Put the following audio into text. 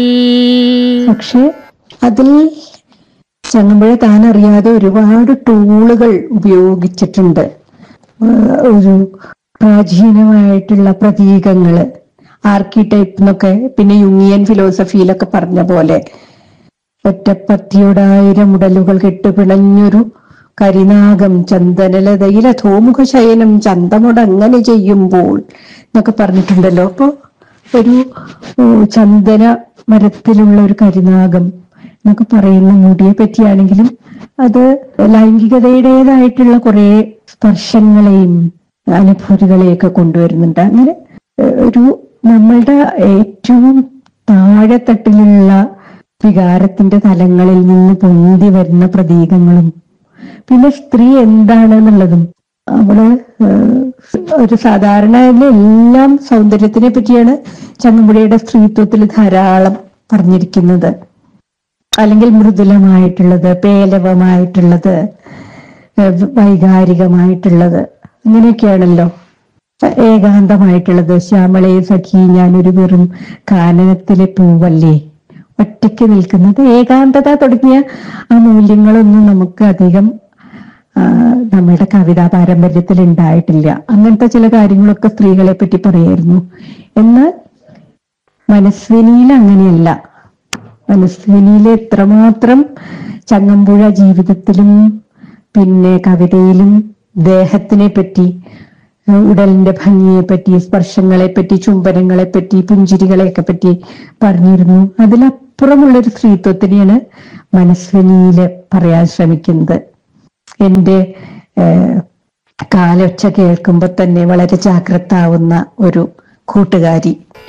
പക്ഷെ അതിൽ ചങ്ങമ്പുഴ താൻ അറിയാതെ ഒരുപാട് ടൂളുകൾ ഉപയോഗിച്ചിട്ടുണ്ട് ഏഹ് ഒരു പ്രാചീനമായിട്ടുള്ള പ്രതീകങ്ങള് ആർക്കിടൈപ്പ് എന്നൊക്കെ പിന്നെ യുങ്ങിയൻ ഫിലോസഫിയിലൊക്കെ പറഞ്ഞ പോലെ ഒറ്റപ്പത്തിയോടായിരം ഉടലുകൾ കെട്ടുപിണഞ്ഞൊരു കരിനാഗം ചന്ദനലതയില ധോമുഖ ശയനം ചന്തമുടങ്ങനെ ചെയ്യുമ്പോൾ എന്നൊക്കെ പറഞ്ഞിട്ടുണ്ടല്ലോ അപ്പൊ ഒരു ഏഹ്, ചന്ദന മരത്തിലുള്ള ഒരു കരിനാഗം എന്നൊക്കെ പറയുന്ന മുടിയെ പറ്റിയാണെങ്കിലും അത് ലൈംഗികതയുടേതായിട്ടുള്ള കുറെ സ്പർശങ്ങളെയും അനുഭൂതികളെയൊക്കെ കൊണ്ടുവരുന്നുണ്ട് അങ്ങനെ ഏഹ്, ഒരു നമ്മളുടെ ഏറ്റവും താഴെത്തട്ടിലുള്ള വികാരത്തിന്റെ തലങ്ങളിൽ നിന്ന് പൊന്തി വരുന്ന പ്രതീകങ്ങളും പിന്നെ സ്ത്രീ എന്താണ് എന്നുള്ളതും അവള് ഏഹ്, ഒരു സാധാരണ എല്ലാം സൗന്ദര്യത്തിനെ പറ്റിയാണ് ചങ്ങമ്പുഴയുടെ സ്ത്രീത്വത്തിൽ ധാരാളം പറഞ്ഞിരിക്കുന്നത് അല്ലെങ്കിൽ മൃദുലമായിട്ടുള്ളത് പേലവമായിട്ടുള്ളത് ഏഹ്, വൈകാരികമായിട്ടുള്ളത് അങ്ങനെയൊക്കെയാണല്ലോ ഏകാന്തമായിട്ടുള്ളത് ശ്യാമളയെ സഖി ഞാനൊരു വെറും കാനനത്തിലെ പൂവല്ലേ ഒറ്റയ്ക്ക് നിൽക്കുന്നത് ഏകാന്തത തുടങ്ങിയ ആ മൂല്യങ്ങളൊന്നും നമുക്ക് അധികം ആ, നമ്മുടെ കവിതാ പാരമ്പര്യത്തിൽ ഉണ്ടായിട്ടില്ല അങ്ങനത്തെ ചില കാര്യങ്ങളൊക്കെ സ്ത്രീകളെ പറ്റി പറയായിരുന്നു എന്നാൽ മനസ്വിനിയിൽ അങ്ങനെയല്ല മനസ്വിനിയിൽ എത്രമാത്രം ചങ്ങമ്പുഴ ജീവിതത്തിലും പിന്നെ കവിതയിലും ദേഹത്തിനെ പറ്റി ഏഹ് ഉടലിന്റെ ഭംഗിയെ പറ്റി സ്പർശങ്ങളെ പറ്റി ചുംബനങ്ങളെ പറ്റി പുഞ്ചിരികളെയൊക്കെ പറ്റി പറഞ്ഞിരുന്നു അതിലപ്പുറമുള്ളൊരു സ്ത്രീത്വത്തിനെയാണ് മനസ്വിനിയില് പറയാൻ ശ്രമിക്കുന്നത് എന്റെ ഏഹ് കാലൊച്ച കേൾക്കുമ്പോ തന്നെ വളരെ ജാഗ്രത ആവുന്ന ഒരു കൂട്ടുകാരി